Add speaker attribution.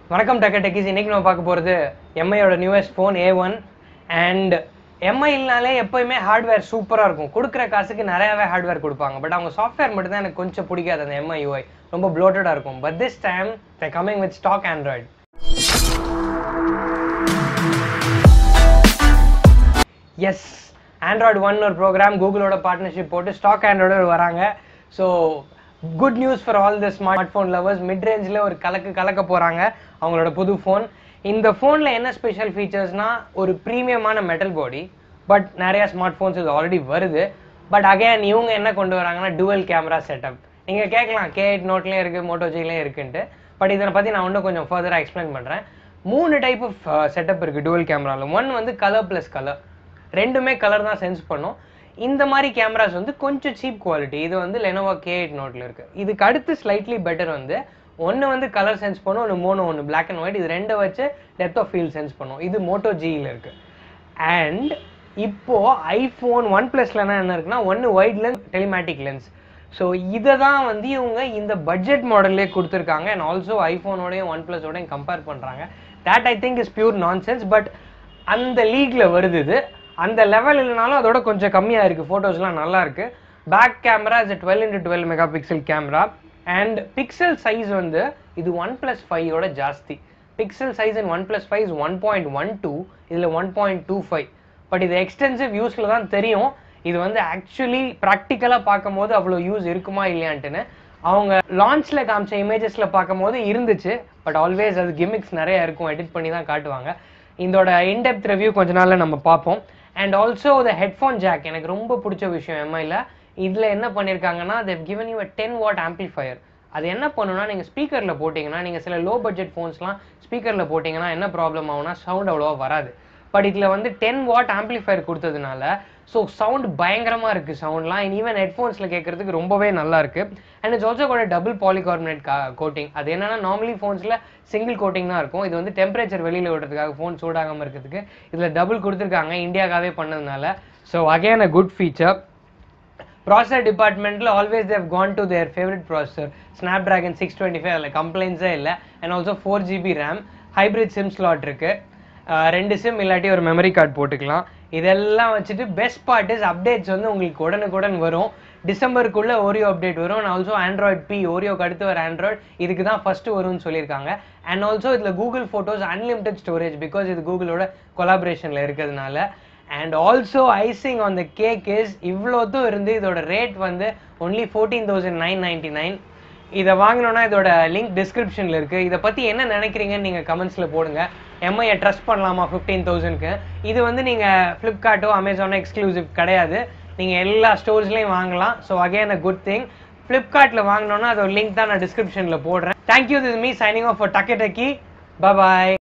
Speaker 1: வணக்கம் டக்க டெக்கிஸ் இன்னைக்கு நம்ம பார்க்க போகிறது எம்ஐயோட newest phone A one and எம்ஐனாலே எப்போயுமே ஹார்ட்வேர் சூப்பராக இருக்கும் கொடுக்குற காசுக்கு நிறையாவே ஹார்ட்வேர் கொடுப்பாங்க பட் அவங்க சாஃப்ட்வேர் மட்டும் தான் எனக்கு கொஞ்சம் பிடிக்காது அந்த எம்ஐ யூஐ ரொம்ப ப்ளோட்டடாக இருக்கும் but this time the coming with stock Android is Android one ஒரு ப்ரோக்ராம் கூகுளோட பார்ட்னர்ஷிப் போட்டு ஸ்டாக் ஆண்ட்ராய்டு வராங்க so good news for all the smart phone lovers mid ரேஞ்சில் ஒரு கலக்கு கலக்க போகிறாங்க அவங்களோட புது ஃபோன் இந்த ஃபோனில் என்ன ஸ்பெஷல் ஃபீச்சர்ஸ்னா ஒரு ப்ரீமியமான மெட்டல் பாடி பட் நிறையா ஸ்மார்ட் ஃபோன்ஸ் இது ஆல்ரெடி வருது பட் அகைன் இவங்க என்ன கொண்டு வராங்கன்னா டுவல் கேமரா செட்டப் நீங்கள் கேட்கலாம் கே எயிட் நோட்லேயும் இருக்குது மோட்டோஜிலையும் இருக்குன்ட்டு பட் இதை பற்றி நான் இன்னும் கொஞ்சம் ஃபர்தராக எக்ஸ்பிளைன் பண்ணுறேன் மூணு டைப் ஆஃப் செட்டப் இருக்குது டுவல் கேமராவில் ஒன் வந்து கலர் ப்ளஸ் கலர் ரெண்டுமே கலர் தான் சென்ஸ் பண்ணும் இந்த மாதிரி கேமராஸ் வந்து கொஞ்சம் சீப் குவாலிட்டி இது வந்து லெனோவா கே எயிட் நோட்டில் இருக்குது இதுக்கு அடுத்து ஸ்லைட்லி பெட்டர் வந்து ஒன்று வந்து கலர் சென்ஸ் பண்ணும் ஒன்று மோனோ ஒன்று பிளாக் அண்ட் ஒயிட் இது ரெண்டை வச்சு டெப்த் ஆஃப் ஃபீல் சென்ஸ் பண்ணும் இது மோட்டோ ஜியில் இருக்குது அண்ட் இப்போ ஐஃபோன் ஒன் ப்ளஸ்லனா என்ன இருக்குன்னா ஒன்று white lens telematic lens so இதை தான் வந்து இவங்க இந்த பட்ஜெட் மாடல்லே கொடுத்துருக்காங்க அண்ட் ஆல்சோ ஐஃபோனோடையும் ஒன் ப்ளஸோடையும் கம்பேர் பண்ணுறாங்க that I think is pure nonsense but அந்த லீக்ல வருது இது அந்த லெவல் இல்லைனாலும் அதோட கொஞ்சம் கம்மியாக இருக்குது ஃபோட்டோஸ்லாம் நல்லா இருக்கு back camera is dual into dual megapixel camera and pixel size வந்து இது ஒன் ப்ளஸ் ஃபைவோட ஜாஸ்தி pixel size in one plus five one point one two இதில் one point two five but இது எக்ஸ்டென்சிவ் யூஸில் தான் தெரியும் இது வந்து ஆக்சுவலி ப்ராக்டிக்கலாக பார்க்கும்போது அவ்வளோ யூஸ் இருக்குமா இல்லையான்ட்டுன்னு அவங்க லான்ச்சில் காமிச்ச இமேஜஸில் பார்க்கும்போது இருந்துச்சு பட் ஆல்வேஸ் அது கிமிக்ஸ் நிறைய இருக்கும் எடிட் பண்ணி தான் காட்டுவாங்க இதோட இன்டெப்த் ரிவ்யூ கொஞ்ச நாள்ல நம்ம பார்ப்போம் and also the headphone jack எனக்கு ரொம்ப பிடிச்ச விஷயம் எம்ஐல இதில் என்ன பண்ணியிருக்காங்கன்னா they've given you a ten watt amplifier அது என்ன பண்ணுன்னா நீங்கள் ஸ்பீக்கரில் போட்டிங்கன்னா நீங்கள் சில லோ பட்ஜெட் ஃபோன்ஸ்லாம் ஸ்பீக்கரில் போட்டிங்கன்னா என்ன ப்ராப்ளம் ஆகும்னா சவுண்ட் அவ்வளோவா வராது பட் இதில் வந்து டென் வாட் ஆம்ப்ளிஃபயர் கொடுத்ததுனால ஸோ சவுண்ட் பயங்கரமாக இருக்குது சவுண்ட்லாம் அண்ட் ஈவன் ஹெட்ஃபோன்ஸில் கேட்குறதுக்கு ரொம்பவே நல்லா இருக்குது அண்ட் இட்ஸ் ஆல்சோ கூட டபுள் பாலிகார்பனேட் கோட்டிங் அது என்னன்னா நார்மலி ஃபோன்ஸில் சிங்கிள் கோட்டிங் தான் இருக்கும் இது வந்து டெம்பரேச்சர் வெளியில் விடுறதுக்காக ஃபோன் சூடாகாமல் இருக்கிறதுக்கு இதில் டபுள் கொடுத்துருக்காங்க இந்தியாக்காகவே பண்ணதுனால so again a good feature processor டிபார்ட்மெண்ட்டில் always they've gone to their favourite processor Snapdragon six twenty five அதில் கம்ப்ளைண்ட்ஸே இல்லை and also four GB RAM hybrid SIM slot இருக்குது ரெண்டு சிம் இல்லாட்டி ஒரு மெமரி கார்டு போட்டுக்கலாம் இதெல்லாம் வச்சுட்டு பெஸ்ட் பார்ட் இஸ் அப்டேட்ஸ் வந்து உங்களுக்கு உடனுக்குடன் வரும் டிசம்பருக்குள்ளே ஓரியோ அப்டேட் வரும் அண்ட் ஆல்சோ ஆண்ட்ராய்ட் பி ஓரியோக்கு அடுத்து ஒரு ஆண்ட்ராய்ட் இதுக்கு தான் ஃபஸ்ட்டு வரும்னு சொல்லியிருக்காங்க அண்ட் ஆல்சோ இதில் Google photos unlimited storage because இது கூகுளோட கொலாபரேஷனில் இருக்கிறதுனால and also icing on the cake is இவ்வளோத்தும் இருந்து இதோட ரேட் வந்து only fourteen thousand nine ninety nine இதை வாங்கினோன்னா இதோட லிங்க் டிஸ்கிரிப்ஷனில் இருக்குது இதை பற்றி என்ன நினைக்கிறீங்கன்னு நீங்கள் கமெண்ட்ஸில் போடுங்க எம்ஐயை ட்ரஸ்ட் பண்ணலாமா ஃபிஃப்டீன் தௌசண்ட்க்கு இது வந்து நீங்கள் ஃப்ளிப்கார்ட்டோ அமேசானோ எக்ஸ்க்ளூசிவ் கிடையாது நீங்கள் எல்லா ஸ்டோர்ஸ்லையும் வாங்கலாம் so again a good thing ஃப்ளிப்கார்ட்டில் வாங்கினோன்னா அதோட லிங்க் தான் நான் டிஸ்கிரிப்ஷனில் போடுறேன் thank you this me signing off for டக்கெட்டக்கி பாய்